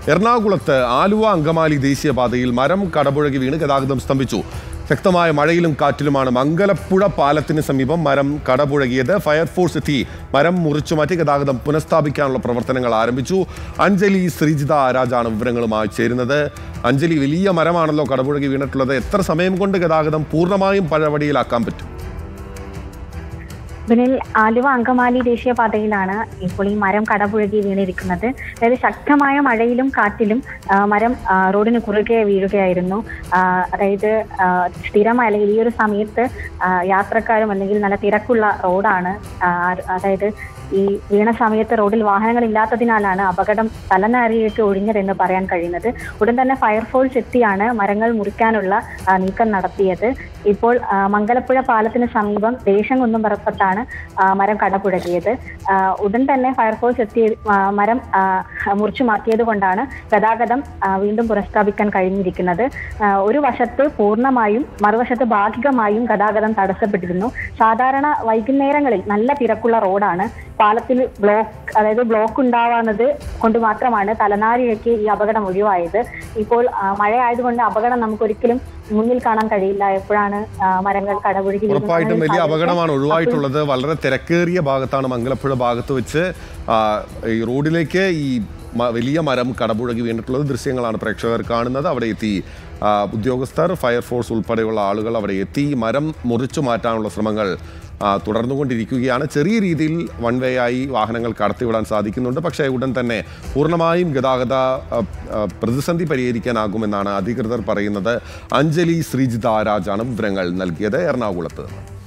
എറണാകുളത്ത് ആലുവ അങ്കമാലി ദേശീയപാതയിൽ മരം കടപുഴകി വീണ് ഗതാഗതം സ്തംഭിച്ചു ശക്തമായ മഴയിലും കാറ്റിലുമാണ് മംഗലപ്പുഴ പാലത്തിന് സമീപം മരം കടപുഴകിയത് ഫയർഫോഴ്സ് എത്തി മരം മുറിച്ചു മാറ്റി ഗതാഗതം പുനഃസ്ഥാപിക്കാനുള്ള പ്രവർത്തനങ്ങൾ ആരംഭിച്ചു അഞ്ജലി ശ്രീജിത ആരാജാണ് വിവരങ്ങളുമായി ചേരുന്നത് അഞ്ജലി വലിയ മരമാണല്ലോ കടപുഴകി വീണിട്ടുള്ളത് എത്ര സമയം കൊണ്ട് ഗതാഗതം പൂർണ്ണമായും പഴവടിയിലാക്കാൻ പറ്റും ബിനിൽ ആലുവ അങ്കമാലി ദേശീയപാതയിലാണ് ഇപ്പോൾ ഈ മരം കടപുഴകി വീണിരിക്കുന്നത് അതായത് ശക്തമായ മഴയിലും കാറ്റിലും ആ, മരം ആ, റോഡിന് കുറുകെ വീഴുകയായിരുന്നു ആ, അതായത് ആ, സ്ഥിരമായ അല്ലെങ്കിൽ ഈ ഒരു സമയത്ത് ആ, യാത്രക്കാരും അല്ലെങ്കിൽ നല്ല തിരക്കുള്ള റോഡാണ് ആ, അതായത് ഈ വീണ സമയത്ത് റോഡിൽ വാഹനങ്ങൾ ഇല്ലാത്തതിനാലാണ് അപകടം തലനാരിഴയ്ക്ക് ഒഴിഞ്ഞതെന്ന് പറയാൻ കഴിയുന്നത് ഉടൻ തന്നെ ഫയർഫോഴ്സ് എത്തിയാണ് മരങ്ങൾ മുറിക്കാനുള്ള ആ, നീക്കം നടത്തിയത് ഇപ്പോൾ ആ, മംഗലപ്പുഴ പാലത്തിന് സമീപം ദേശംകുന്നും പറപ്പത്താണ് ആ, മരം കടപുഴകിയത് ആ, ഉടൻ തന്നെ ഫയർഫോഴ്സ് എത്തി ആ, മരം ആ, മുറിച്ചു മാറ്റിയത് കൊണ്ടാണ് ഗതാഗതം ആ, വീണ്ടും പുനഃസ്ഥാപിക്കാൻ കഴിഞ്ഞിരിക്കുന്നത് ആ, ഒരു വശത്ത് പൂർണ്ണമായും മറുവശത്ത് ഭാഗികമായും ഗതാഗതം തടസ്സപ്പെട്ടിരുന്നു സാധാരണ വൈകുന്നേരങ്ങളിൽ നല്ല തിരക്കുള്ള റോഡാണ് പാലത്തിൽ ബ്ലോക്ക് അതായത് ബ്ലോക്ക് ഉണ്ടാവാന്നത് കൊണ്ട് മാത്രമാണ് തലനാരിഴയ്ക്ക് ഈ അപകടം ഒഴിവായത് ഇപ്പോൾ ആ, മഴയായതുകൊണ്ട് അപകടം നമുക്ക് ഒരിക്കലും മുന്നിൽ കാണാൻ കഴിയില്ല എപ്പോഴാണ് ആ, മരങ്ങൾ കടപുഴകി വീഴുന്നത് ഉറപ്പായിട്ടും അങ്ങനെ വലിയ സാധ്യത- അപകടമാണ് ഒഴിവായിട്ടുള്ളത് വളരെ തിരക്കേറിയ ഭാഗത്താണ് മംഗലപ്പുഴ ഭാഗത്ത് വെച്ച് ആ, ഈ റോഡിലേക്ക് ഈ മ- വലിയ മരം കടപുഴകി വീണിട്ടുള്ളത് ദൃശ്യങ്ങളാണ് പ്രേക്ഷകർ കാണുന്നത് അവിടെ എത്തി ആ, ഉദ്യോഗസ്ഥർ ഫയർഫോഴ്സ് ഉൾപ്പെടെയുള്ള ആളുകൾ അവിടെ എത്തി ഈ മരം മുറിച്ചു മാറ്റാനുള്ള ശ്രമങ്ങൾ ആ, തുടർന്നുകൊണ്ടിരിക്കുകയാണ് ചെറിയ രീതിയിൽ വൺ വേ ആയി വാഹനങ്ങൾ കടത്തിവിടാൻ സാധിക്കുന്നുണ്ട് പക്ഷേ ഉടൻ തന്നെ പൂർണ്ണമായും ഗതാഗത ആ, ആ, പ്രതിസന്ധി പരിഹരിക്കാനാകുമെന്നാണ് അധികൃതർ പറയുന്നത് അഞ്ജലി ശ്രീജിത രാജാണ് വിവരങ്ങൾ നൽകിയത് എറണാകുളത്ത് നിന്ന്